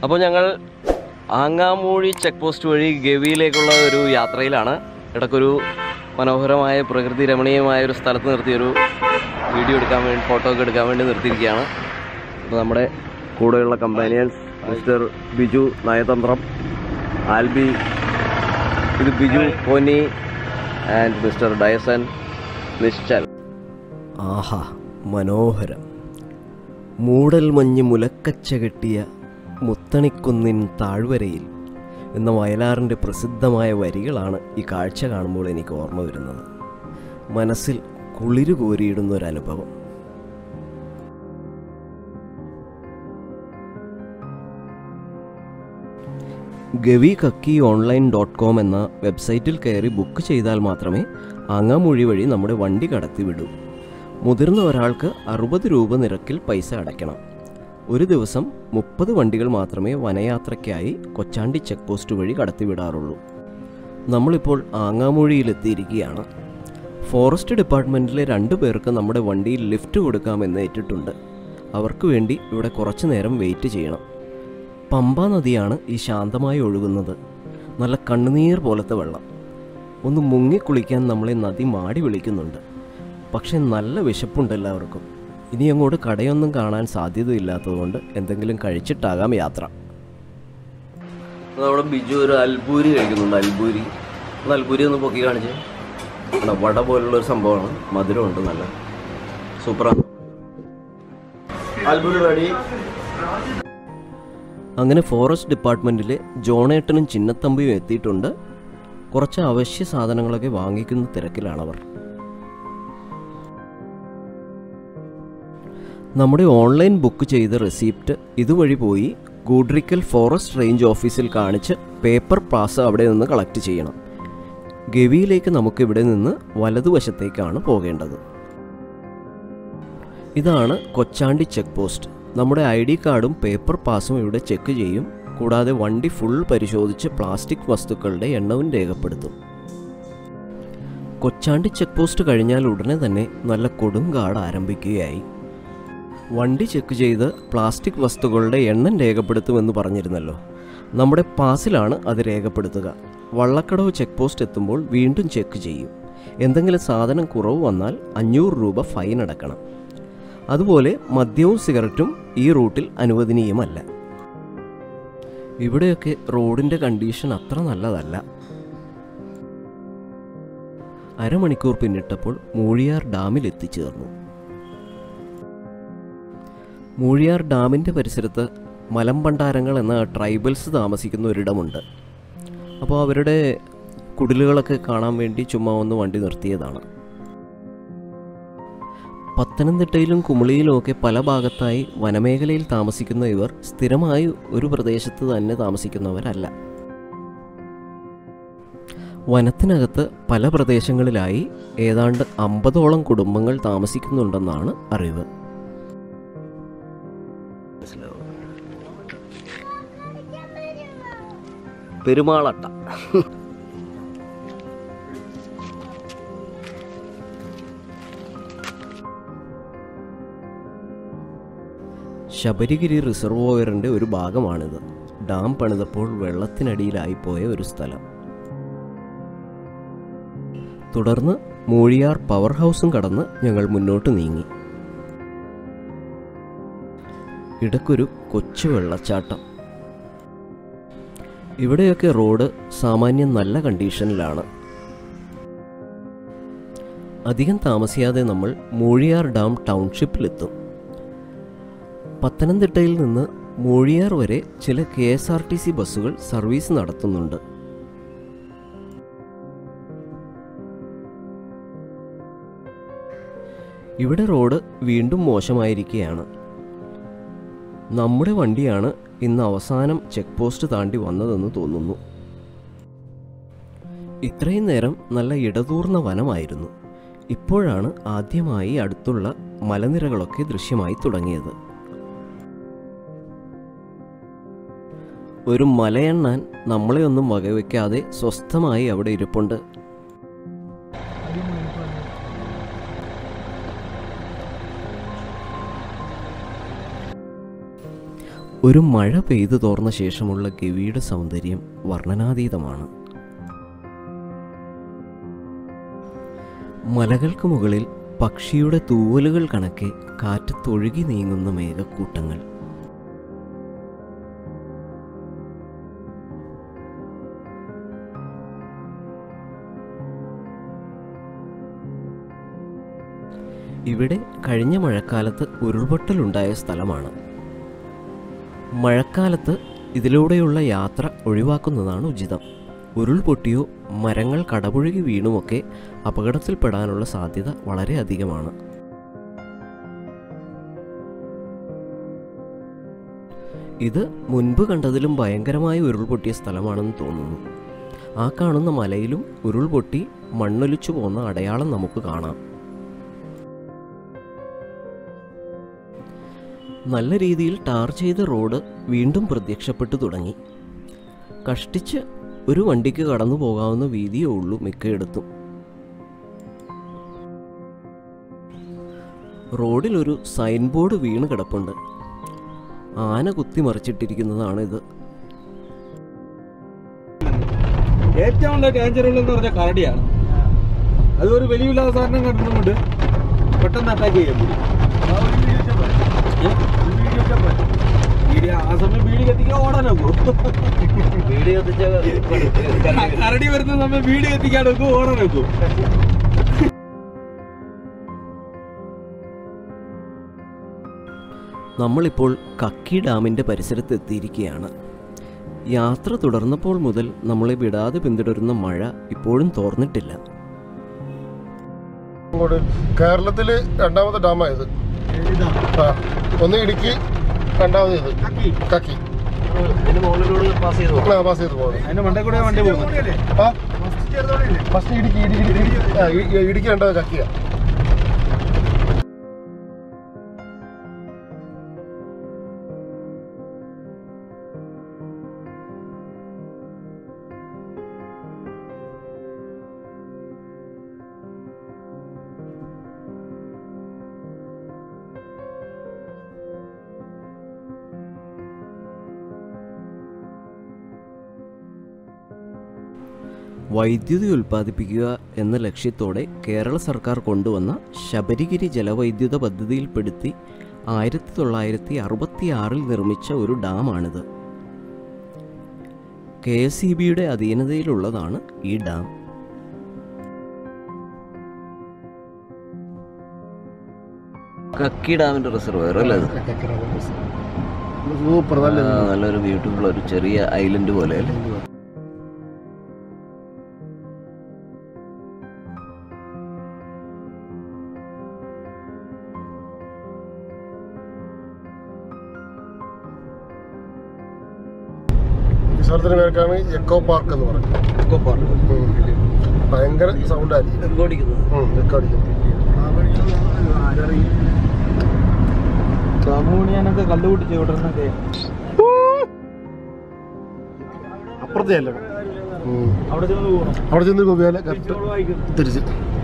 അപ്പോൾ ഞങ്ങൾ ആങ്ങാമൂഴി check post വഴി ഗവിയിലേക്കുള്ള ഒരു യാത്രയിലാണ് ഇടയ്ക്കൊരു മനോഹരമായ പ്രകൃതി രമണീയമായ ഒരു സ്ഥലത്ത് നിർത്തിയൊരു വീഡിയോ എടുക്കാൻ വേണ്ടി ഫോട്ടോ ഒക്കെ എടുക്കാൻ വേണ്ടി നിർത്തിയിരിക്കുകയാണ് അപ്പോൾ നമ്മുടെ കൂടെയുള്ള കമ്പാനിയൻസ് മിസ്റ്റർ ബിജു നയതന്ത്രം ആൽബി ഇത് ബിജു പോനി ആൻഡ് മിസ്റ്റർ ഡയസൻ നിശ്ചൽ ആഹാ മനോഹരം മൂടൽ മഞ്ഞ് മുലക്കച്ച കെട്ടിയ മുത്തണിക്കുന്നിൻ താഴ്വരയിൽ എന്ന വയലാറിൻ്റെ പ്രസിദ്ധമായ വരികളാണ് ഈ കാഴ്ച കാണുമ്പോൾ എനിക്ക് ഓർമ്മ വരുന്നത് മനസ്സിൽ കുളിരു കോരിയിടുന്ന ഒരു അനുഭവം Gavi Kakki online dot com എന്ന വെബ്സൈറ്റിൽ കയറി ബുക്ക് ചെയ്താൽ മാത്രമേ ആങ്ങാമൊഴി വഴി നമ്മുടെ വണ്ടി കടത്തിവിടൂ മുതിർന്ന ഒരാൾക്ക് അറുപത് രൂപ നിരക്കിൽ പൈസ അടയ്ക്കണം ഒരു ദിവസം മുപ്പത് വണ്ടികൾ മാത്രമേ വനയാത്രയ്ക്കായി കൊച്ചാണ്ടി ചെക്ക് പോസ്റ്റ് വഴി കടത്തിവിടാറുള്ളൂ നമ്മളിപ്പോൾ ആങ്ങാമൊഴിയിലെത്തിയിരിക്കുകയാണ് ഫോറസ്റ്റ് ഡിപ്പാർട്ട്മെൻറ്റിലെ രണ്ടു പേർക്ക് നമ്മുടെ വണ്ടിയിൽ ലിഫ്റ്റ് കൊടുക്കാമെന്ന് ഏറ്റിട്ടുണ്ട് അവർക്ക് വേണ്ടി ഇവിടെ കുറച്ചു നേരം വെയിറ്റ് ചെയ്യണം പമ്പ നദിയാണ് ഈ ശാന്തമായി ഒഴുകുന്നത് നല്ല കണ്ണുനീർ പോലത്തെ വെള്ളം ഒന്ന് മുങ്ങിക്കുളിക്കാൻ നമ്മളെ നദി മാടി വിളിക്കുന്നുണ്ട് പക്ഷെ നല്ല വിശപ്പുണ്ട് എല്ലാവർക്കും ഇനി അങ്ങോട്ട് കടയൊന്നും കാണാൻ സാധ്യതയില്ലാത്തതുകൊണ്ട് എന്തെങ്കിലും കഴിച്ചിട്ടാകാം യാത്ര നമ്മുടെ ബിജു ഒരു അൽബൂരി കഴിക്കുന്നുണ്ട് അൽബൂരി ഒന്ന് അൽബൂരി ഒന്ന് പൊക്കി കാണിച്ചേ ഇവിടെ വട പോലുള്ള ഒരു സംഭവമാണ് മധുരമുണ്ട് നല്ല സൂപ്പറാണ് അൽബുൽ റെഡി അങ്ങനെ ഫോറസ്റ്റ് ഡിപ്പാർട്ട്മെൻറ്റിലെ ജോണേട്ടനും ചിന്നത്തമ്പിയും എത്തിയിട്ടുണ്ട് കുറച്ച് അവശ്യ സാധനങ്ങളൊക്കെ വാങ്ങിക്കുന്ന തിരക്കിലാണവർ നമ്മുടെ ഓൺലൈൻ ബുക്ക് ചെയ്ത റെസിപ്റ്റ് ഇതുവഴി പോയി ഗൂഡ്രിക്കൽ ഫോറസ്റ്റ് റേഞ്ച് ഓഫീസിൽ കാണിച്ച് പേപ്പർ പാസ് അവിടെ നിന്ന് കളക്ട് ചെയ്യണം ഗവിയിലേക്ക് നമുക്ക് ഇവിടെ നിന്ന് വലതുവശത്തേക്കാണ് പോകേണ്ടത് ഇതാണ് കൊച്ചാണ്ടി ചെക്ക് പോസ്റ്റ് നമ്മുടെ ഐ ഡി കാർഡും പേപ്പർ പാസും ഇവിടെ ചെക്ക് ചെയ്യും കൂടാതെ വണ്ടി ഫുൾ പരിശോധിച്ച് പ്ലാസ്റ്റിക് വസ്തുക്കളുടെ എണ്ണവും രേഖപ്പെടുത്തും കൊച്ചാണ്ടി ചെക്ക് പോസ്റ്റ് കഴിഞ്ഞാൽ ഉടനെ തന്നെ നല്ല കൊടുങ്കാട് ആരംഭിക്കുകയായി വണ്ടി ചെക്ക് ചെയ്ത് പ്ലാസ്റ്റിക് വസ്തുക്കളുടെ എണ്ണം രേഖപ്പെടുത്തുമെന്ന് പറഞ്ഞിരുന്നല്ലോ നമ്മുടെ പാസിലാണ് അത് രേഖപ്പെടുത്തുക വള്ളക്കടവ് ചെക്ക് പോസ്റ്റ് എത്തുമ്പോൾ വീണ്ടും ചെക്ക് ചെയ്യും എന്തെങ്കിലും സാധനം കുറവ് വന്നാൽ അഞ്ഞൂറ് രൂപ ഫൈൻ അടക്കണം അതുപോലെ മദ്യവും സിഗരറ്റും ഈ റൂട്ടിൽ അനുവദനീയമല്ല ഇവിടെയൊക്കെ റോഡിൻ്റെ കണ്ടീഷൻ അത്ര നല്ലതല്ല അരമണിക്കൂർ പിന്നിട്ടപ്പോൾ മൂഴിയാർ ഡാമിൽ എത്തിച്ചേർന്നു മൂഴിയാർ ഡാമിൻ്റെ പരിസരത്ത് മലമ്പണ്ടാരങ്ങൾ എന്ന ട്രൈബൽസ് താമസിക്കുന്ന ഒരിടമുണ്ട് അപ്പോൾ അവരുടെ കുടിലുകളൊക്കെ കാണാൻ വേണ്ടി ചുമ്മാ ഒന്ന് വണ്ടി നിർത്തിയതാണ് പത്തനംതിട്ടയിലും കുമളിയിലും ഒക്കെ പല ഭാഗത്തായി വനമേഖലയിൽ താമസിക്കുന്ന ഇവർ സ്ഥിരമായി ഒരു പ്രദേശത്ത് തന്നെ താമസിക്കുന്നവരല്ല വനത്തിനകത്ത് പല പ്രദേശങ്ങളിലായി ഏതാണ്ട് അമ്പതോളം കുടുംബങ്ങൾ താമസിക്കുന്നുണ്ടെന്നാണ് അറിവ് പെരുമാളട്ട ശബരിഗിരി റിസർവോയറിൻ്റെ ഒരു ഭാഗമാണിത് ഡാം പണിതപ്പോൾ വെള്ളത്തിനടിയിലായിപ്പോയ ഒരു സ്ഥലം തുടർന്ന് മൂഴിയാർ പവർ ഹൗസും കടന്ന് ഞങ്ങൾ മുന്നോട്ട് നീങ്ങി ഇടയ്ക്കൊരു കൊച്ചു വെള്ളച്ചാട്ടം ഇവിടെയൊക്കെ റോഡ് സാമാന്യം നല്ല കണ്ടീഷനിലാണ് അധികം താമസിയാതെ നമ്മൾ മൂഴിയാർ ഡാം ടൗൺഷിപ്പിലെത്തും പത്തനംതിട്ടയിൽ നിന്ന് മൂഴിയാർ വരെ ചില K S R T C ബസ്സുകൾ സർവീസ് നടത്തുന്നുണ്ട് ഇവിടെ റോഡ് വീണ്ടും മോശമായിരിക്കുകയാണ് നമ്മുടെ വണ്ടിയാണ് ഇന്ന് അവസാനം ചെക്ക് പോസ്റ്റ് താണ്ടി വന്നതെന്ന് തോന്നുന്നു ഇത്രയും നേരം നല്ല ഇടതൂർന്ന വനമായിരുന്നു ഇപ്പോഴാണ് ആദ്യമായി അടുത്തുള്ള മലനിരകളൊക്കെ ദൃശ്യമായി തുടങ്ങിയത് ഒരു മലയെണ്ണാൻ നമ്മളെ ഒന്നും വകവയ്ക്കാതെ സ്വസ്ഥമായി അവിടെ ഇരിപ്പുണ്ട് ഒരു മഴ പെയ്തു തോർന്ന ശേഷമുള്ള ഗവിയുടെ സൗന്ദര്യം വർണ്ണനാതീതമാണ് മലകൾക്ക് മുകളിൽ പക്ഷിയുടെ തൂവലുകൾ കണക്കെ കാറ്റത്തൊഴുകി നീങ്ങുന്ന മേഘക്കൂട്ടങ്ങൾ ഇവിടെ കഴിഞ്ഞ മഴക്കാലത്ത് ഉരുൾപൊട്ടലുണ്ടായ സ്ഥലമാണ് മഴക്കാലത്ത് ഇതിലൂടെയുള്ള യാത്ര ഒഴിവാക്കുന്നതാണ് ഉചിതം ഉരുൾപൊട്ടിയോ മരങ്ങൾ കടപുഴകി വീണുമൊക്കെ അപകടത്തിൽപ്പെടാനുള്ള സാധ്യത വളരെ അധികമാണ് ഇത് മുൻപ് കണ്ടതിലും ഭയങ്കരമായ ഉരുൾപൊട്ടിയ സ്ഥലമാണെന്ന് തോന്നുന്നു ആ കാണുന്ന മലയിലും ഉരുൾപൊട്ടി മണ്ണൊലിച്ചു പോന്ന അടയാളം നമുക്ക് കാണാം നല്ല രീതിയിൽ ടാർ ചെയ്ത റോഡ് വീണ്ടും പ്രത്യക്ഷപ്പെട്ടു തുടങ്ങി കഷ്ടിച്ച് ഒരു വണ്ടിക്ക് കടന്നു പോകാവുന്ന വീതിയേ ഉള്ളൂ മിക്കയിടത്തും റോഡിൽ ഒരു സൈൻ ബോർഡ് വീണ് കിടപ്പുണ്ട് ആന കുത്തി മറിച്ചിട്ടിരിക്കുന്നതാണ് ഇത് ഏറ്റവും വലിയ ഡേഞ്ചർ ഉള്ളതെന്ന് പറഞ്ഞാൽ കരടിയാണ് അത് ഒരു വലിയ സാധനം കണ്ടുകൊണ്ട് പെട്ടെന്ന് അറ്റാക്ക് ചെയ്യാൻ പറ്റും ബീഡി ആ സമയം ബീഡി കത്തിക്കാൻ ഓടാനൊക്കോ കരടി വരുന്ന സമയം ബീഡി കത്തിക്കാൻ നോക്കും ഓടാനൊക്കും നമ്മളിപ്പോൾ കക്കി ഡാമിൻ്റെ പരിസരത്ത് എത്തിയിരിക്കുകയാണ് യാത്ര തുടർന്നപ്പോൾ മുതൽ നമ്മളെ വിടാതെ പിന്തുടരുന്ന മഴ ഇപ്പോഴും തോർന്നിട്ടില്ല ഇങ്ങോട്ട് കേരളത്തില് രണ്ടാമത്തെ ഡാമായത് ആ ഒന്ന് ഇടുക്കി രണ്ടാമത് ഇത് കക്കി ആ പാസ് ചെയ്ത് പോകുന്നത് അതിന്റെ മണ്ടേ കൂടെ വണ്ടി പോകുന്നത് ആ ഫസ്റ്റ് ഇടുക്കി ഇടുക്കി ഇടുക്കി ആ ഇ- ഇടുക്കി രണ്ടാമത് കക്കിയാ വൈദ്യുതി ഉൽപ്പാദിപ്പിക്കുക എന്ന ലക്ഷ്യത്തോടെ കേരള സർക്കാർ കൊണ്ടുവന്ന ശബരിഗിരി ജലവൈദ്യുത പദ്ധതിയിൽപ്പെടുത്തി ആയിരത്തി തൊള്ളായിരത്തി അറുപത്തി ആറിൽ നിർമ്മിച്ച ഒരു ഡാമാണിത് കെ എസ് ഇ ബിയുടെ അധീനതയിലുള്ളതാണ് ഈ ഡാം കക്കി ഡാമിന്റെ റിസർവയർ അല്ലേ അത് സൂപ്പർ നല്ല ആ, നല്ലൊരു ബ്യൂട്ടിഫുൾ ഒരു ചെറിയ ഐലൻഡ് പോലെ അല്ലേ ഈ സ്ഥലത്തിന് പേർക്കാണ് എക്കോ പാർക്ക് എന്ന് പറയുന്നത് ഉം. ഭയങ്കര സൗണ്ട് ആയിരിക്കും ഉം, എക്കോ അടിക്കും സാമൂണിയാനൊക്കെ കല്ല് പൊട്ടിച്ച് വിടർന്നൊക്കെ അപ്പുറത്തെ അല്ല അവിടെ ചെന്ന് പോകണം അവിടെ ചെന്ന് ഗോപിയാലെ കറക്റ്റ് തിരിച്ച്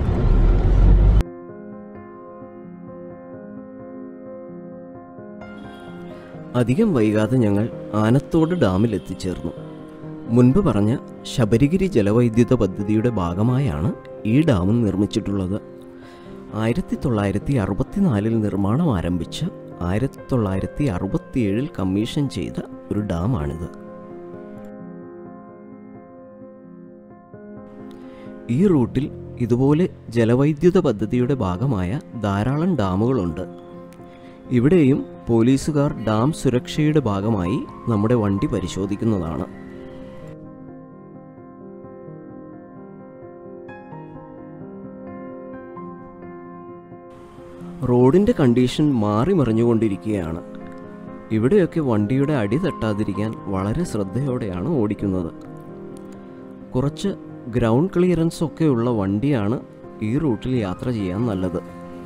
അധികം വൈകാതെ ഞങ്ങൾ ആനത്തോട് ഡാമിൽ എത്തിച്ചേർന്നു മുൻപ് പറഞ്ഞ ശബരിഗിരി ജലവൈദ്യുത പദ്ധതിയുടെ ഭാഗമായാണ് ഈ ഡാം നിർമ്മിച്ചിട്ടുള്ളത് ആയിരത്തി തൊള്ളായിരത്തി അറുപത്തിനാലിൽ നിർമ്മാണം ആരംഭിച്ച് ആയിരത്തി തൊള്ളായിരത്തി അറുപത്തിയേഴിൽ കമ്മീഷൻ ചെയ്ത ഒരു ഡാമാണിത് ഈ റൂട്ടിൽ ഇതുപോലെ ജലവൈദ്യുത പദ്ധതിയുടെ ഭാഗമായ ധാരാളം ഡാമുകളുണ്ട് ഇവിടെയും പോലീസുകാർ ഡാം സുരക്ഷയുടെ ഭാഗമായി നമ്മുടെ വണ്ടി പരിശോധിക്കുന്നതാണ് റോഡിൻ്റെ കണ്ടീഷൻ മാറി മറിഞ്ഞുകൊണ്ടിരിക്കുകയാണ് ഇവിടെയൊക്കെ വണ്ടിയുടെ അടി തട്ടാതിരിക്കാൻ വളരെ ശ്രദ്ധയോടെയാണ് ഓടിക്കുന്നത് കുറച്ച് ഗ്രൗണ്ട് ക്ലിയറൻസ് ഒക്കെ ഉള്ള വണ്ടിയാണ് ഈ റൂട്ടിൽ യാത്ര ചെയ്യാൻ നല്ലത്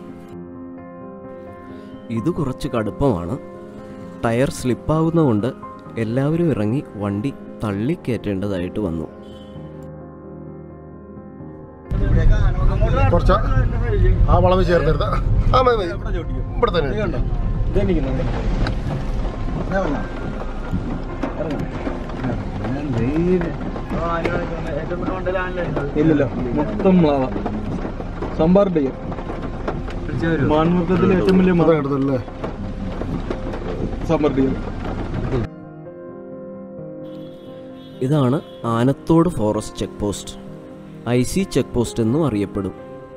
ഇത് കുറച്ച് കടുപ്പമാണ് ടയർ സ്ലിപ്പാവുന്നതുകൊണ്ട് എല്ലാവരും ഇറങ്ങി വണ്ടി തള്ളിക്കയറ്റേണ്ടതായിട്ട് വന്നു കുറച്ച് ആ വളവ് ചേർത്തെടുത്ത ആ മതി മതി ഇവിടെ തന്നെ ഇതെനിക്കുന്നുണ്ട് ഇല്ലല്ലോ മൊത്തം മ്ലാവ സംഭാർ ഡെയ്യർ മാൻമുഖത്തിലെ ഏറ്റവും വലിയ അതാ മരം എടുത്തല്ലേ സംഭാർ ഡെയ്യർ ഇതാണ് Anathodu forest check post I C check post എന്നും അറിയപ്പെടും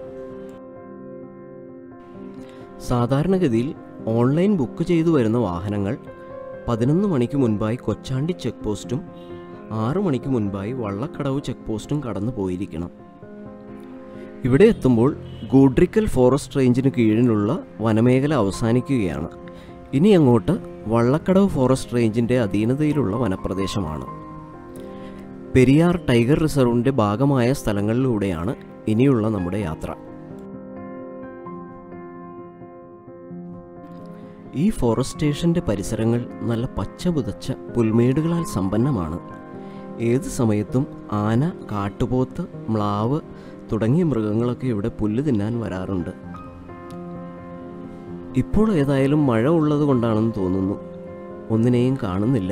സാധാരണഗതിയിൽ ഓൺലൈൻ ബുക്ക് ചെയ്തു വരുന്ന വാഹനങ്ങൾ പതിനൊന്ന് മണിക്ക് മുൻപായി കൊച്ചാണ്ടി ചെക്ക് പോസ്റ്റും ആറു മണിക്ക് മുൻപായി വള്ളക്കടവ് ചെക്ക് പോസ്റ്റും കടന്നു പോയിരിക്കണം ഇവിടെ എത്തുമ്പോൾ ഗൂഡ്രിക്കൽ ഫോറസ്റ്റ് റേഞ്ചിന് കീഴിലുള്ള വനമേഖല അവസാനിക്കുകയാണ് ഇനി അങ്ങോട്ട് വള്ളക്കടവ് ഫോറസ്റ്റ് റേഞ്ചിൻ്റെ അധീനതയിലുള്ള വനപ്രദേശമാണ് പെരിയാർ ടൈഗർ റിസർവിൻ്റെ ഭാഗമായ സ്ഥലങ്ങളിലൂടെയാണ് ഇനിയുള്ള നമ്മുടെ യാത്ര ഈ ഫോറസ്റ്റ് സ്റ്റേഷൻ്റെ പരിസരങ്ങൾ നല്ല പച്ച പുതച്ച പുൽമേടുകളാൽ സമ്പന്നമാണ് ഏത് സമയത്തും ആന കാട്ടുപോത്ത് മ്ലാവ് തുടങ്ങിയ മൃഗങ്ങളൊക്കെ ഇവിടെ പുല്ല് തിന്നാൻ വരാറുണ്ട് ഇപ്പോൾ ഏതായാലും മഴ ഉള്ളത് കൊണ്ടാണെന്ന് തോന്നുന്നു ഒന്നിനെയും കാണുന്നില്ല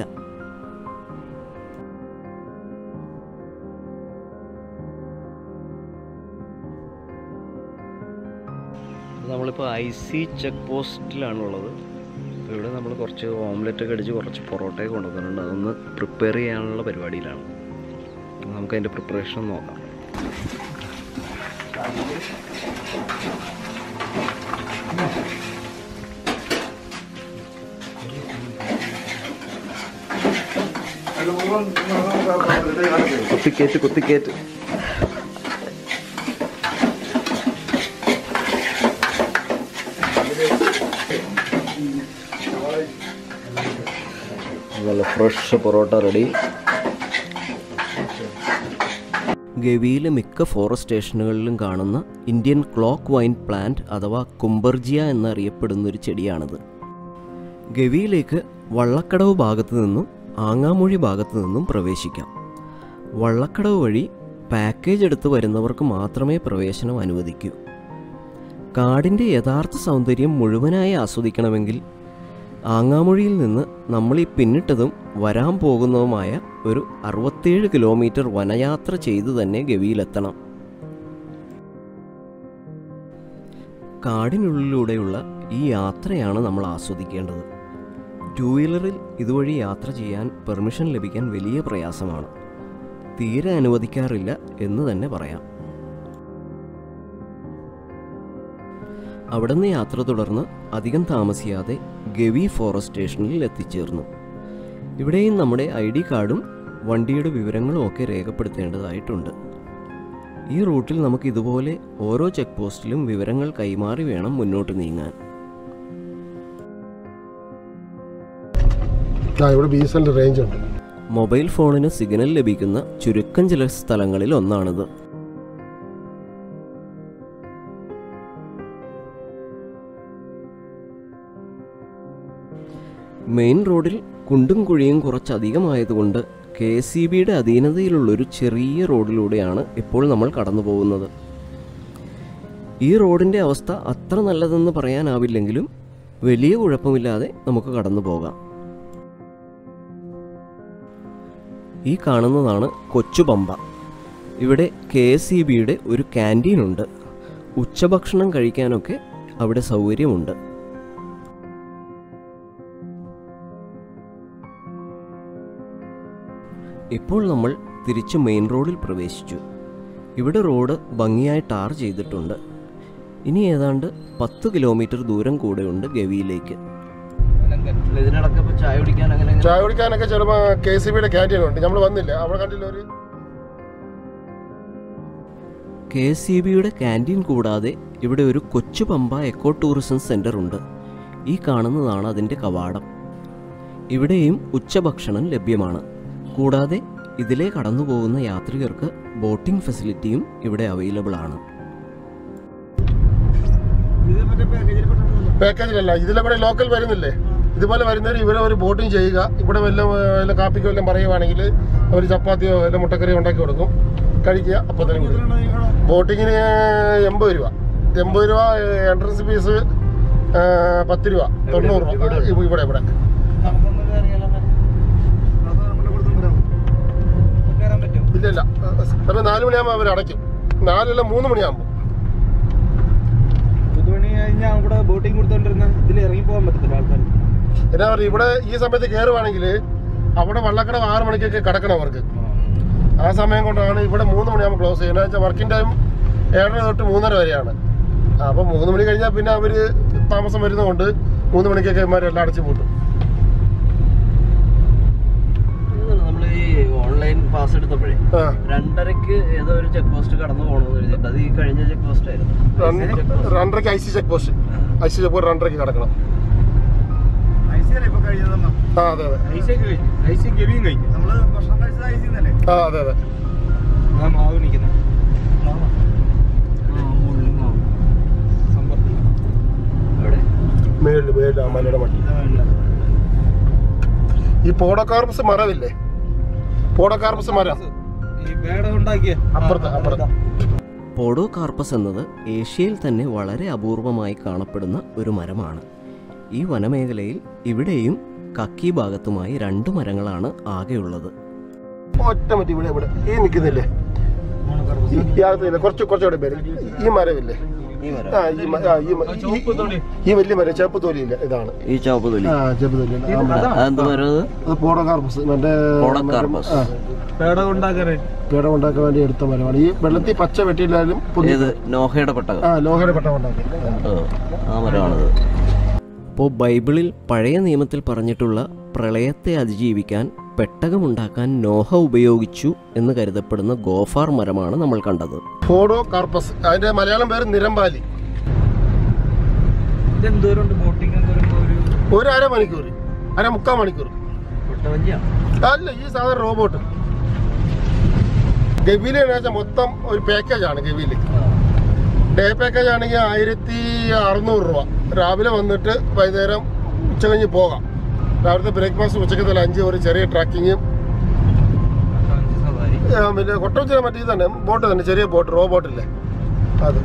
നമ്മളിപ്പോൾ ഐ സി ചെക്ക് പോസ്റ്റിലാണുള്ളത് അപ്പോൾ ഇവിടെ നമ്മൾ കുറച്ച് ഓംലെറ്റ് ഒക്കെ അടിച്ച് കുറച്ച് പൊറോട്ടയൊക്കെ കൊണ്ടുവന്നിട്ടുണ്ട് അതൊന്ന് പ്രിപ്പയർ ചെയ്യാനുള്ള പരിപാടിയിലാണ് അപ്പോൾ നമുക്ക് അതിൻ്റെ പ്രിപ്പറേഷൻ നോക്കാം കുത്തിക്കേറ്റ് കുത്തിക്കേറ്റ് നല്ല ഫ്രഷ് പൊറോട്ട റെഡി ഗവിയിലെ മിക്ക ഫോറസ്റ്റ് സ്റ്റേഷനുകളിലും കാണുന്ന ഇന്ത്യൻ ക്ലോക്ക് വൈൻ പ്ലാന്റ് അഥവാ കുംബർജിയ എന്നറിയപ്പെടുന്ന ഒരു ചെടിയാണിത് ഗവിയിലേക്ക് വള്ളക്കടവ് ഭാഗത്തു നിന്നും ആങ്ങാമൊഴി ഭാഗത്തു നിന്നും പ്രവേശിക്കാം വള്ളക്കടവ് വഴി പാക്കേജ് എടുത്ത് വരുന്നവർക്ക് മാത്രമേ പ്രവേശനം അനുവദിക്കൂ കാടിൻ്റെ യഥാർത്ഥ സൗന്ദര്യം മുഴുവനായി ആസ്വദിക്കണമെങ്കിൽ ആങ്ങാമൊഴിയിൽ നിന്ന് നമ്മൾ ഈ പിന്നിട്ടതും വരാൻ പോകുന്നതുമായ ഒരു അറുപത്തേഴ് കിലോമീറ്റർ വനയാത്ര ചെയ്തു തന്നെ ഗവിയിലെത്തണം കാടിനുള്ളിലൂടെയുള്ള ഈ യാത്രയാണ് നമ്മൾ ആസ്വദിക്കേണ്ടത് ടൂ വീലറിൽ ഇതുവഴി യാത്ര ചെയ്യാൻ പെർമിഷൻ ലഭിക്കാൻ വലിയ പ്രയാസമാണ് തീരെ അനുവദിക്കാറില്ല എന്ന് തന്നെ പറയാം അവിടുന്ന് യാത്ര തുടർന്ന് അധികം താമസിയാതെ ഗവി ഫോറസ്റ്റ് സ്റ്റേഷനിൽ എത്തിച്ചേർന്നു ഇവിടെയും നമ്മുടെ ഐ ഡി കാർഡും വണ്ടിയുടെ വിവരങ്ങളും ഒക്കെ രേഖപ്പെടുത്തേണ്ടതായിട്ടുണ്ട് ഈ റൂട്ടിൽ നമുക്ക് ഇതുപോലെ ഓരോ ചെക്ക് പോസ്റ്റിലും വിവരങ്ങൾ കൈമാറി വേണം മുന്നോട്ട് നീങ്ങാൻ ആ ഇവിടെ ബി എസ് എല്ലിൻ്റെ റേഞ്ച് ഉണ്ട് മൊബൈൽ ഫോണിന് സിഗ്നൽ ലഭിക്കുന്ന ചുരുക്കം ചില സ്ഥലങ്ങളിൽ ഒന്നാണിത് മെയിൻ റോഡിൽ കുണ്ടും കുഴിയും കുറച്ചധികമായതുകൊണ്ട് കെ എസ് ഇ ബിയുടെ അധീനതയിലുള്ളൊരു ചെറിയ റോഡിലൂടെയാണ് ഇപ്പോൾ നമ്മൾ കടന്നു പോകുന്നത് ഈ റോഡിൻ്റെ അവസ്ഥ അത്ര നല്ലതെന്ന് പറയാനാവില്ലെങ്കിലും വലിയ കുഴപ്പമില്ലാതെ നമുക്ക് കടന്നു പോകാം ഈ കാണുന്നതാണ് കൊച്ചുപമ്പ ഇവിടെ കെ എസ് ഇ ബിയുടെ ഒരു ക്യാൻറ്റീനുണ്ട് ഉച്ചഭക്ഷണം കഴിക്കാനൊക്കെ അവിടെ സൗകര്യമുണ്ട് ഇപ്പോൾ നമ്മൾ തിരിച്ച് മെയിൻ റോഡിൽ പ്രവേശിച്ചു ഇവിടെ റോഡ് ഭംഗിയായി ടാർ ചെയ്തിട്ടുണ്ട് ഇനി ഏതാണ്ട് പത്ത് കിലോമീറ്റർ ദൂരം കൂടെയുണ്ട് ഗവിയിലേക്ക് ഇതിനടക്കപ്പോൾ ചായ കുടിക്കാൻ അങ്ങനെ ചായ കുടിക്കാനൊക്കെ ചിലപ്പോൾ കെ സി ബിയുടെ ക്യാൻറ്റീൻ ഉണ്ട് നമ്മൾ വന്നില്ല അവിടെ കണ്ടില്ല ഒരു കെ എസ് സി ബിയുടെ ക്യാൻറ്റീൻ കൂടാതെ ഇവിടെ ഒരു കൊച്ചു പമ്പ എക്കോ ടൂറിസം സെൻ്റർ ഉണ്ട് ഈ കാണുന്നതാണ് അതിൻ്റെ കവാടം ഇവിടെയും ഉച്ചഭക്ഷണം ലഭ്യമാണ് കൂടാതെ ഇതിലെ കടന്നു പോകുന്ന യാത്രികർക്ക് ബോട്ടിംഗ് ഫെസിലിറ്റിയും ഇവിടെ അവൈലബിൾ ആണ് പാക്കേജിലല്ല ഇതിലെവിടെ ലോക്കൽ വരുന്നില്ലേ ഇതുപോലെ വരുന്നവർ ഇവരെ ഒരു ബോട്ടിംഗ് ചെയ്യുക ഇവിടെ വല്ല വല്ല കാപ്പിക്കോ വല്ലതും പറയുവാണെങ്കിൽ അവർ ചപ്പാത്തിയോ വല്ല മുട്ടക്കറിയോ ഉണ്ടാക്കി കൊടുക്കും കഴിക്കുക അപ്പം തന്നെ കൊടുക്കും ബോട്ടിങ്ങിന് എൺപത് രൂപ എൺപത് രൂപ എൻട്രൻസ് ഫീസ് പത്ത് രൂപ തൊണ്ണൂറ് രൂപ ഇവ- ഇവിടെ ഇവിടെ ഇല്ല ഇല്ല സമയം നാല് മണിയാകുമ്പോൾ അവർ അടയ്ക്കും നാലല്ല മൂന്ന് മണിയാകുമ്പോൾ മൂന്ന് മണി കഴിഞ്ഞാൽ ഇവിടെ ബോട്ടിംഗ് കൊടുത്തോണ്ടിരുന്ന ഇതിൽ ഇറങ്ങി പോകാൻ പറ്റത്തില്ല ആൾക്കാർ എന്നാ പറയുക ഇവിടെ ഈ സമയത്ത് കയറുവാണെങ്കിൽ അവിടെ വള്ളക്കടവ് ആറ് മണിക്കൊക്കെ കിടക്കണം അവർക്ക് ആ സമയം കൊണ്ടാണ് ഇവിടെ മൂന്ന് മണിയാകുമ്പോൾ ക്ലോസ് ചെയ്യുന്നത് വെച്ചാൽ വർക്കിംഗ് ടൈം ഏഴര തൊട്ട് മൂന്നര വരെയാണ് ആ, അപ്പോൾ മൂന്ന് മണി കഴിഞ്ഞാൽ പിന്നെ അവർ താമസം വരുന്നതുകൊണ്ട് മൂന്ന് മണിക്കൊക്കെ ഇവന്മാരെല്ലാം അടച്ചു പൂട്ടും നമ്മൾ ഈ ഓൺലൈൻ പാസ് എടുത്തപ്പോഴേ ആ രണ്ടരക്ക് ഏതോ ഒരു ചെക്ക് പോസ്റ്റ് കടന്നു പോകണമെന്ന് എഴുതിയിട്ട് അത് ഈ കഴിഞ്ഞ ചെക്ക് പോസ്റ്റ് ആയിരുന്നു രണ്ട് രണ്ടരയ്ക്ക് I C check post I C check post രണ്ടരയ്ക്ക് കിടക്കണം ഇപ്പൊ കഴിഞ്ഞതമ്മ ആ അതെ അതെ ഐസിയൊക്കെ കഴിഞ്ഞു ഐസി ഗവിയും കഴിഞ്ഞു നമ്മള് ഭക്ഷണം കഴിച്ചത് ഐസി തന്നെ ആ അതെ അതെ ആ മാവ് നിൽക്കുന്ന സമ്പർത്തി അവിടെ മേളിൽ മേളിൽ ആ മലയുടെ മട്ടി ഈ പോഡോകാർപ്പസ് മരമില്ലേ പോഡോകാർപ്പസ് മരം ഈ പേട ഉണ്ടാക്കിയ അപ്പുറത്ത് അപ്പുറത്ത് പോഡോകാർപ്പസ് എന്നത് ഏഷ്യയിൽ തന്നെ വളരെ അപൂർവമായി കാണപ്പെടുന്ന ഒരു മരമാണ് ഈ വനമേഖലയിൽ ഇവിടെയും കക്കി ഭാഗത്തുമായി രണ്ട് മരങ്ങളാണ് ആകെയുള്ളത് ഒറ്റ മറ്റി ഇവിടെ ഇവിടെ ഈ നിൽക്കുന്നില്ലേ ഈ യാതൊരു കുറച്ച് കുറച്ചുകൂടെ പേര് ഈ മരമില്ലേ ഈ മരം ആ ഈ മ- ആ, ഈ മ- ഈ- ഈ വലിയ മരം ചെപ്പ് തോലിയില്ല ഇതാണ് ഈ ചുവപ്പ് തൊലി ആ ചെപ്പ് തോലി ആ മരം. അതെന്ത് മരം അത് അത് പോഡോകാർപ്പസ് മറ്റേ പോഡോകാർപ്പസ്. ആ, പേട ഉണ്ടാക്കാറ് പേട ഉണ്ടാക്കാൻ വേണ്ടി എടുത്ത മരമാണ് ഈ വെള്ളത്തിൽ പച്ച വെട്ടിയില്ലാലും പൊന്തി- ഏത് നോഹയുടെ പെട്ടകം ആ ലോഹയുടെ പട്ടം ഉണ്ടാക്കി ഓ, ആ മരമാണത് അപ്പോൾ ബൈബിളിൽ പഴയ നിയമത്തിൽ പറഞ്ഞിട്ടുള്ള പ്രളയത്തെ അതിജീവിക്കാൻ പെട്ടകമുണ്ടാക്കാൻ നോഹ ഉപയോഗിച്ചു എന്ന് കരുതപ്പെടുന്ന ഗോഫാർ മരമാണ് നമ്മൾ കണ്ടത് ഫോഡോ കാർപ്പസ് അതിന്റെ മലയാളം പേര് നിരമ്പാലി ഇത് എന്തോരം ബോട്ടിംഗ് എന്തോരം ഒരു ഒരു അര മണിക്കൂർ അര മുക്കാൽ മണിക്കൂർ കൊട്ടവഞ്ചിയാണ് അല്ല ഈ സാധാരണ റോബോട്ട് ഗവിയിലെ വെച്ചാൽ മൊത്തം ഒരു പാക്കേജ് ആണ് ഗവിയിൽ ഡേ പാക്കേജ് ആണെങ്കിൽ ആയിരത്തി അറുന്നൂറ് രൂപ രാവിലെ വന്നിട്ട് വൈകുന്നേരം ഉച്ച കഴിഞ്ഞ് പോകാം രാവിലത്തെ ബ്രേക്ക്ഫാസ്റ്റ് ഉച്ചക്കത്തിൽ അഞ്ച് ഒരു ചെറിയ ട്രക്കിങ്ങും സവാരി പിന്നെ കൊട്ടവച്ചിര മറ്റേ തന്നെ ബോട്ട് തന്നെ ചെറിയ ബോട്ട് റോബോട്ടില്ലേ അത്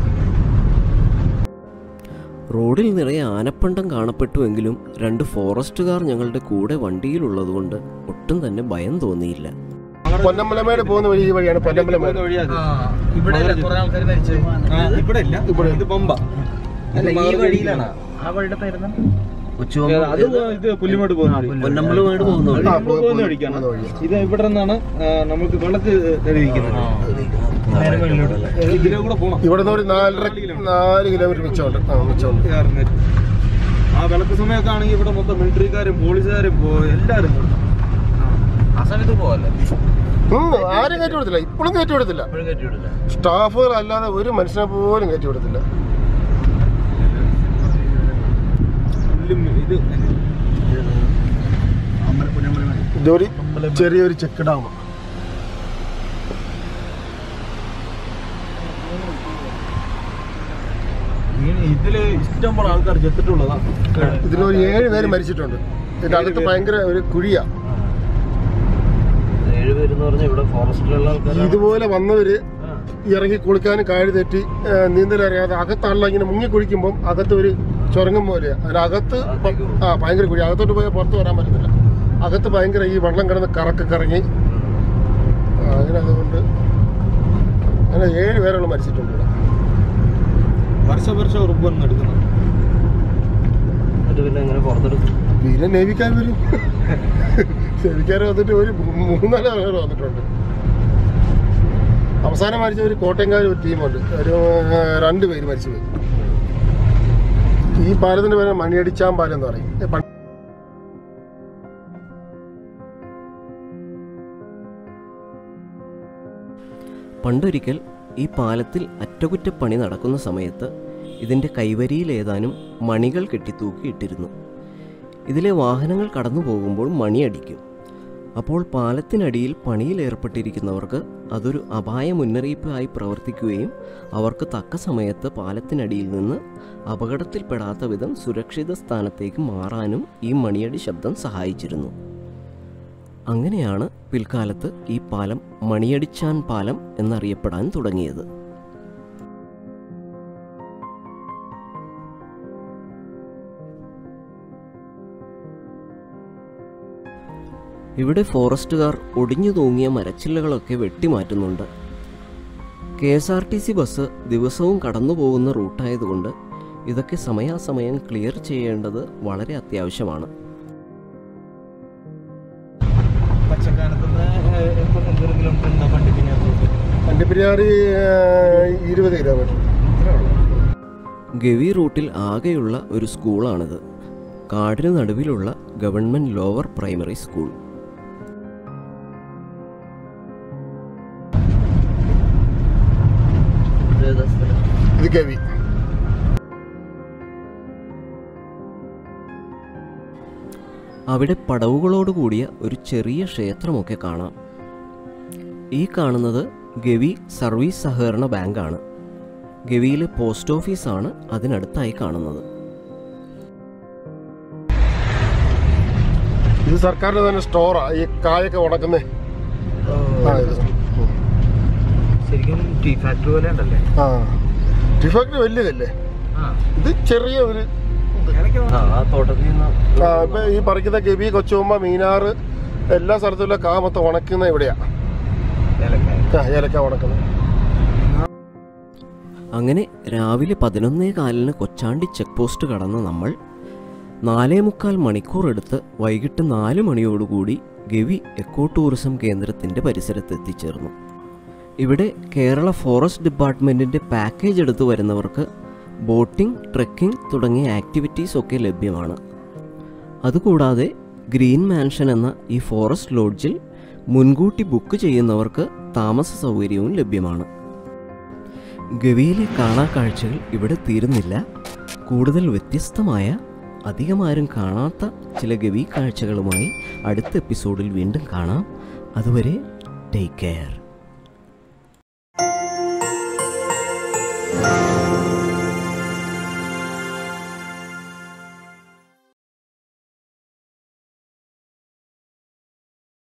റോഡിൽ നിറയെ ആനപ്പണ്ടം കാണപ്പെട്ടുവെങ്കിലും രണ്ട് ഫോറസ്റ്റുകാർ ഞങ്ങളുടെ കൂടെ വണ്ടിയിലുള്ളതുകൊണ്ട് ഒട്ടും തന്നെ ഭയം തോന്നിയില്ല പൊന്നമ്പലമേട് പോകുന്ന വഴി ഈ വഴിയാണ് പൊന്നമ്പലമേട് ഇവിടെ കുറെ ആൾക്കാർ മരിച്ചു ഇവിടെ ഇല്ല ഇവിടെ. ഇത് പമ്പ അല്ല ഈ വഴിയിലാണ് ആ വഴിയുടെ പേരെന്താ അത് ഇത് പുല്ലുമേട് പോകുന്ന വഴി. പൊന്നമ്പലമേട് പോകുന്ന വഴി. ആ, നമ്മൾ പോകുന്ന വഴിക്കാണ് പോകുന്ന വഴിയാ. ഇത് ഇവിടെ നിന്നാണ് നമുക്ക് വെള്ളത്തിൽ തെളിയിക്കുന്നത് ഇതിലെ കൂടെ പോണം ഇവിടെ നിന്ന് ഒരു നാലര നാല് കിലോമീറ്റർ മിച്ചമുണ്ട് ആ മിച്ചമുണ്ട് കയറുന്ന ആ വിളക്ക് സമയമൊക്കെ ആണെങ്കിൽ ഇവിടെ മൊത്തം മിലിറ്ററിക്കാരും പോലീസുകാരും പോ- എല്ലാരും ഉണ്ട്. ആ സമയത്ത് പോവല്ലേ ഉം, ആരും കയറ്റി കൊടുത്തില്ല ഇപ്പോഴും കയറ്റി കൊടുത്തില്ല ഇപ്പോഴും കയറ്റിവിടില്ല സ്റ്റാഫുകൾ അല്ലാതെ ഒരു മനുഷ്യനെ പോലും കയറ്റി കൊടുത്തില്ല പുല്ലും ഇത് ഇതൊരു ചെറിയൊരു ചെക്ക് ഡാം ഇങ്ങനെ ഇതില് ഇഷ്ടം പോലെ ആൾക്കാർ ചെത്തിട്ടുള്ളതാ ഇതിലൊരു ഏഴ് പേര് മരിച്ചിട്ടുണ്ട് ഇതിന്റെ അകത്ത് ഭയങ്കര ഒരു കുഴിയാ ഏഴ് പേരെന്ന് പറഞ്ഞാൽ ഇവിടെ ഫോറസ്റ്റിലുള്ള ആൾക്കാരാണ് ഇതുപോലെ വന്നവര് ഇറങ്ങി കുളിക്കാനും കാഴ് തെറ്റി ആ, നീന്തൽ അറിയാതെ അകത്താണല്ലോ ഇങ്ങനെ മുങ്ങി കുളിക്കുമ്പോൾ അകത്ത് ഒരു ചുരങ്ങും പോലെയാ അതിനകത്ത് പ- ആ ഭയങ്കര കുഴി അകത്തോട്ട് പോയാൽ പുറത്ത് വരാൻ പറ്റത്തില്ല അകത്ത് ഭയങ്കര ഈ വെള്ളം കിടന്ന് കറക്ക് കറങ്ങി ആ, അങ്ങനെ അതുകൊണ്ട് അങ്ങനെ ഏഴ് പേരോളം മരിച്ചിട്ടുണ്ട് ഇവിടെ വർഷ വർഷം ഉറപ്പ് വന്ന് എടുക്കുന്നത് എന്നിട്ട് പിന്നെ എങ്ങനെ പുറത്തെടുക്കും പിന്നെ നേവിക്കാർ വരും നേവിക്കാർ വന്നിട്ട് ഒരു മൂന്നാല് പേർ വന്നിട്ടുണ്ട് അവസാനം മരിച്ച ഒരു കോട്ടയംകാർ ഒരു ടീമുണ്ട് ഒരു ആ, രണ്ട് പേര് മരിച്ചു പോയി ഈ പാലത്തിന്റെ പേര് മണിയടിച്ചാൻ പാലം എന്ന് പറയും ഏ, പണ്ട് പണ്ടൊരിക്കൽ ഈ പാലത്തിൽ അറ്റകുറ്റപ്പണി നടക്കുന്ന സമയത്ത് ഇതിൻ്റെ കൈവരിയിൽ ഏതാനും മണികൾ കെട്ടിത്തൂക്കി ഇട്ടിരുന്നു ഇതിലെ വാഹനങ്ങൾ കടന്നു പോകുമ്പോൾ മണിയടിക്കും അപ്പോൾ പാലത്തിനടിയിൽ പണിയിൽ ഏർപ്പെട്ടിരിക്കുന്നവർക്ക് അതൊരു അപായ മുന്നറിയിപ്പായി പ്രവർത്തിക്കുകയും അവർക്ക് തക്ക സമയത്ത് പാലത്തിനടിയിൽ നിന്ന് അപകടത്തിൽപ്പെടാത്ത വിധം സുരക്ഷിത സ്ഥാനത്തേക്ക് മാറാനും ഈ മണിയടി ശബ്ദം സഹായിച്ചിരുന്നു അങ്ങനെയാണ് പിൽക്കാലത്ത് ഈ പാലം മണിയടിച്ചാൻ പാലം എന്നറിയപ്പെടാൻ തുടങ്ങിയത് ഇവിടെ ഫോറസ്റ്റുകാർ ഒടിഞ്ഞു തൂങ്ങിയ മരച്ചില്ലകളൊക്കെ വെട്ടിമാറ്റുന്നുണ്ട് K S R T C bus ദിവസവും കടന്നു പോകുന്ന റൂട്ടായതുകൊണ്ട് ഇതൊക്കെ സമയാസമയം ക്ലിയർ ചെയ്യേണ്ടത് വളരെ അത്യാവശ്യമാണ് പച്ചക്കാനത്തുനിന്ന് എന്തോരം കിലോമീറ്റർ ഉണ്ടാ പണ്ടിപ്പിനെ വണ്ടിപ്പെരിയാറ് ഇരുപത് കിലോമീറ്റർ ഗവി റൂട്ടിൽ ആകെയുള്ള ഒരു സ്കൂളാണിത് കാടിന് നടുവിലുള്ള ഗവൺമെൻറ് ലോവർ പ്രൈമറി സ്കൂൾ ഇത് കവി അവിടെ പടവുകളോട് കൂടിയ ഒരു ചെറിയ ക്ഷേത്രമൊക്കെ കാണാം ഈ കാണുന്നത് ഗവി സർവീസ് സഹകരണ ബാങ്കാണ് ഗവിയിലെ പോസ്റ്റ് ഓഫീസാണ് അതിനടുത്തായി കാണുന്നത് ഇത് സർക്കാരിന്റെ തന്നെ സ്റ്റോറാ ഈ കായൊക്കെ ഉണക്കുന്നേ ആ ഇത് ഉം. ശരിക്കും ടീ ഫാക്ടറി പോലെ ഉണ്ടല്ലേ ആ ടിഫാക്ടറി വലിയതല്ലേ ആ ഇത് ചെറിയ ഒരു ഇത്. ആ ആ തോട്ടത്തിൽ നിന്ന് ആ ഇപ്പൊ ഈ പറിക്കുന്ന ഗവി കൊച്ചുമ്മ മീനാറ് എല്ലാ സ്ഥലത്തുള്ള കാ മൊത്തം ഉണക്കുന്ന ഇവിടെയാ ഏലക്കായ ആ, ഏലക്ക ഉണക്കുന്നത് അങ്ങനെ രാവിലെ പതിനൊന്നേ കാലിന് കൊച്ചാണ്ടി ചെക്ക് പോസ്റ്റ് കടന്ന നമ്മൾ നാലേ മുക്കാൽ മണിക്കൂർ എടുത്ത് വൈകിട്ട് നാല് മണിയോടുകൂടി ഗവി എക്കോ ടൂറിസം കേന്ദ്രത്തിൻ്റെ പരിസരത്ത് എത്തിച്ചേർന്നു ഇവിടെ കേരള ഫോറസ്റ്റ് ഡിപ്പാർട്ട്മെൻറ്റിൻ്റെ പാക്കേജ് എടുത്തു വരുന്നവർക്ക് ബോട്ടിംഗ് ട്രെക്കിംഗ് തുടങ്ങിയ ആക്ടിവിറ്റീസ് ഒക്കെ ലഭ്യമാണ് അതുകൂടാതെ ഗ്രീൻ മാൻഷൻ എന്ന ഈ ഫോറസ്റ്റ് ലോഡ്ജിൽ മുൻകൂട്ടി ബുക്ക് ചെയ്യുന്നവർക്ക് താമസ സൗകര്യവും ലഭ്യമാണ് ഗവിയിലെ കാണാക്കാഴ്ചകൾ ഇവിടെ തീരുന്നില്ല കൂടുതൽ വ്യത്യസ്തമായ അധികമാരും കാണാത്ത ചില ഗവി കാഴ്ചകളുമായി അടുത്ത എപ്പിസോഡിൽ വീണ്ടും കാണാം അതുവരെ ടേക്ക് കെയർ